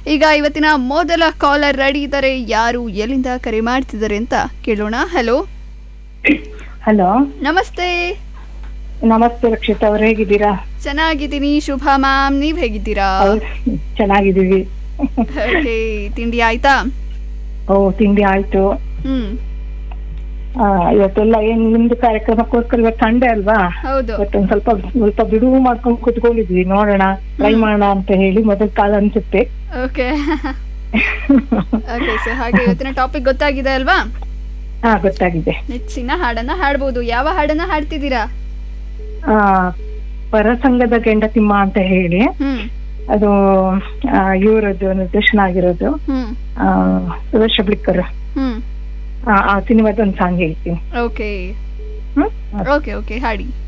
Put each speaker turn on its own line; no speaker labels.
ಈಗ ಇವತ್ತಿನ ಮೊದಲ ಕಾಲರ್ ರೆಡಿ ಇದ್ದಾರೆ ಯಾರು ಎಲ್ಲಿಂದ ಕರೆ ಮಾಡ್ತಿದ್ದಾರೆ ಅಂತ ಕೇಳೋಣ ಹಲೋ
ಹಲೋ
ನಮಸ್ತೆ
ನಮಸ್ತೆ ರಕ್ಷಿತ್ ಅವ್ರು ಹೇಗಿದ್ದೀರಾ
ಚೆನ್ನಾಗಿದ್ದೀನಿ ಶುಭ ಮ್ಯಾಮ್ ನೀವ್ ಹೇಗಿದ್ದೀರಾ
ಹೌದ್, ಚೆನ್ನಾಗಿದ್ದೀವಿ
ಓಕೆ ತಿಂಡಿ ಆಯ್ತಾ
ಓ ತಿಂಡಿ ಆಯ್ತು
ಹ್ಮ್
ಆ, ಇವತ್ತೆಲ್ಲ ಏನ್ ನಿಮ್ದು ಕಾರ್ಯಕ್ರಮಕ್ಕೋಸ್ಕರ ಇವತ್ತು ಸಂಡೆ ಅಲ್ವಾ
ಹೌದು
ಇವತ್ತೊಂದ್ ಸ್ವಲ್ಪ ಸ್ವಲ್ಪ ಬಿಡುವು ಮಾಡ್ಕೊಂಡು ಕುತ್ಕೊಂಡಿದ್ವಿ ನೋಡೋಣ ಟ್ರೈ ಮಾಡೋಣ ಅಂತ ಹೇಳಿ ಮೊದಲ ಕಾಲ ಅನ್ಸುತ್ತೆ
ಓಕೆ ಓಕೆ ಸೊ ಹಾಗೆ ಇವತ್ತಿನ ಟಾಪಿಕ್ ಗೊತ್ತಾಗಿದೆ ಅಲ್ವಾ
ಹಾ ಗೊತ್ತಾಗಿದೆ
ನೆಚ್ಚಿನ ಹಾಡನ್ನ ಹಾಡ್ಬೋದು ಯಾವ ಹಾಡನ್ನ ಹಾಡ್ತಿದ್ದೀರಾ
ಆ ಪರಸಂಗದ ಗೆಂಡತಿಮ್ಮ ಅಂತ ಹೇಳಿ
ಹ್ಮ್
ಅದು ಆ, ಇವರದ್ದು ನಿರ್ದೇಶನ ಆಗಿರೋದು
ಹ್ಮ್
ಆ, ಸುರೇಶ್ ಅಬ್ಳಿಕರ್
ಹ್ಮ್
ಆ ಸಿನಿಮಾದ ಒಂದು ಸಾಂಗ್ ಹೇಳ್ತೀನಿ
ಓಕೆ
ಹ್ಮ್
ಓಕೆ ಓಕೆ ಹಾಡಿ